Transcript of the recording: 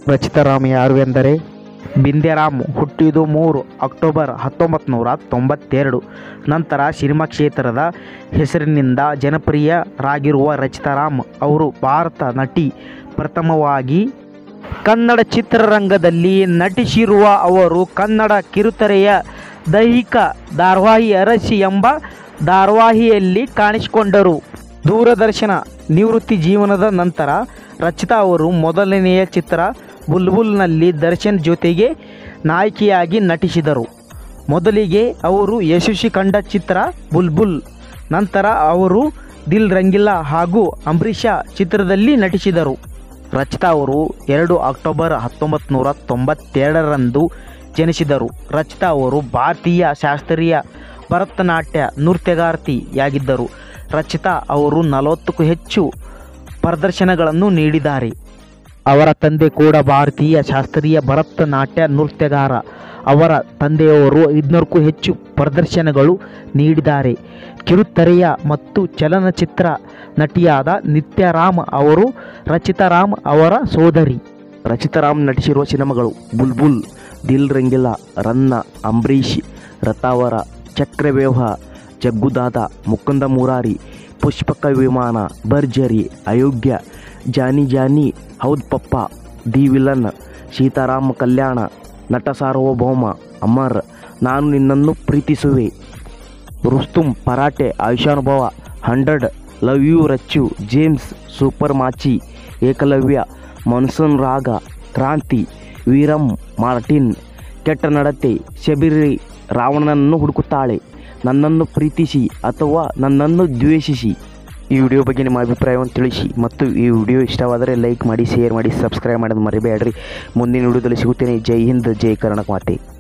ರಚಿತಾರಾಮ್ ಯಾರು ಎಂದರೆ ಬಿಂದ್ಯರಾಮ್ ಹುಟ್ಟಿದ್ದು ಮೂರು ಅಕ್ಟೋಬರ್ ಹತ್ತೊಂಬತ್ತು ನೂರ ತೊಂಬತ್ತೆರಡು ನಂತರ ಸಿನಿಮಾ ಕ್ಷೇತ್ರದ ಹೆಸರಿನಿಂದ ಜನಪ್ರಿಯರಾಗಿರುವ ರಚಿತಾರಾಮ್ ಅವರು ಭಾರತ ನಟಿ ಪ್ರಥಮವಾಗಿ ಕನ್ನಡ ಚಿತ್ರರಂಗದಲ್ಲಿ ನಟಿಸಿರುವ ಅವರು ಕನ್ನಡ ಕಿರುತೆರೆಯ ದೈಹಿಕ ಧಾರಾವಾಹಿ ಅರಸಿ ಎಂಬ ಧಾರಾವಾಹಿಯಲ್ಲಿ ಕಾಣಿಸಿಕೊಂಡರು ದೂರದರ್ಶನ ನಿವೃತ್ತಿ ಜೀವನದ ನಂತರ ರಚಿತಾ ಅವರು ಮೊದಲನೆಯ ಚಿತ್ರ ಬುಲ್ಬುಲ್ನಲ್ಲಿ ದರ್ಶನ್ ಜೊತೆಗೆ ನಾಯಕಿಯಾಗಿ ನಟಿಸಿದರು ಮೊದಲಿಗೆ ಅವರು ಯಶಸ್ವಿ ಕಂಡ ಚಿತ್ರ ಬುಲ್ಬುಲ್ ನಂತರ ಅವರು ದಿಲ್ ರಂಗಿಲ್ಲ ಹಾಗೂ ಅಂಬರೀಷ ಚಿತ್ರದಲ್ಲಿ ನಟಿಸಿದರು ರಚಿತಾ ಅವರು ಎರಡು ಅಕ್ಟೋಬರ್ ಹತ್ತೊಂಬತ್ತು ನೂರ ತೊಂಬತ್ತೆರಡರಂದು ಜನಿಸಿದರು ರಚಿತಾ ಅವರು ಭಾರತೀಯ ಶಾಸ್ತ್ರೀಯ ಭರತನಾಟ್ಯ ನೃತ್ಯಗಾರ್ತಿಯಾಗಿದ್ದರು ರಚಿತಾ ಅವರು ನಲವತ್ತಕ್ಕೂ ಹೆಚ್ಚು ಪ್ರದರ್ಶನಗಳನ್ನು ನೀಡಿದ್ದಾರೆ ಅವರ ತಂದೆ ಕೂಡ ಭಾರತೀಯ ಶಾಸ್ತ್ರೀಯ ಭರತನಾಟ್ಯ ನೃತ್ಯಗಾರ ಅವರ ತಂದೆಯವರು ಐದುನೂರಕ್ಕೂ ಹೆಚ್ಚು ಪ್ರದರ್ಶನಗಳು ನೀಡಿದ್ದಾರೆ ಕಿರುತೆರೆಯ ಮತ್ತು ಚಲನಚಿತ್ರ ನಟಿಯಾದ ನಿತ್ಯರಾಮ್ ಅವರು ರಚಿತಾರಾಮ್ ಅವರ ಸೋದರಿ ರಚಿತಾರಾಮ್ ನಟಿಸಿರುವ ಸಿನಿಮಾಗಳು ಬುಲ್ಬುಲ್ ದಿಲ್ ರಂಗಿಲ್ಲ ರನ್ನ ಅಂಬರೀಷ್ ರತಾವರ ಚಕ್ರವ್ಯೂಹ ಜಗ್ಗುದಾದ ಮುಕುಂದ ಮುರಾರಿ ಪುಷ್ಪಕ ವಿಮಾನ ಭರ್ಜರಿ ಅಯೋಗ್ಯ ಜಾನಿ ಜಾನಿ ಹೌದ್ papa the villain Seetharama Kalyana Nata Sarvabhouma Amar ನಾನು ನಿನ್ನನ್ನು ಪ್ರೀತಿಸುವೆ Rustum Parate Ayushmanbhava hundred love you Rachchu James super Machi Ekalavya monsoon Raga Kranti ವೀರಂ Martin ಕೆಟ್ಟ ನಡತೆ ಶಬರಿ ರಾವಣನನ್ನು ಹುಡುಕುತ್ತಾಳೆ ನನ್ನನ್ನು ಪ್ರೀತಿಸಿ ಅಥವಾ ನನ್ನನ್ನು ದ್ವೇಷಿಸಿ ಈ ವಿಡಿಯೋ ಬಗ್ಗೆ ನಿಮ್ಮ ಅಭಿಪ್ರಾಯವನ್ನು ತಿಳಿಸಿ ಮತ್ತು ಈ ವಿಡಿಯೋ ಇಷ್ಟವಾದರೆ ಲೈಕ್ ಮಾಡಿ ಶೇರ್ ಮಾಡಿ ಸಬ್ಸ್ಕ್ರೈಬ್ ಮಾಡೋದು ಮರಿಬೇಡ್ರಿ ಮುಂದಿನ ವಿಡಿಯೋದಲ್ಲಿ ಸಿಗುತ್ತೇನೆ ಜೈ ಹಿಂದ್ ಜೈ ಕರ್ನಾಟಕ ಮಾತೆ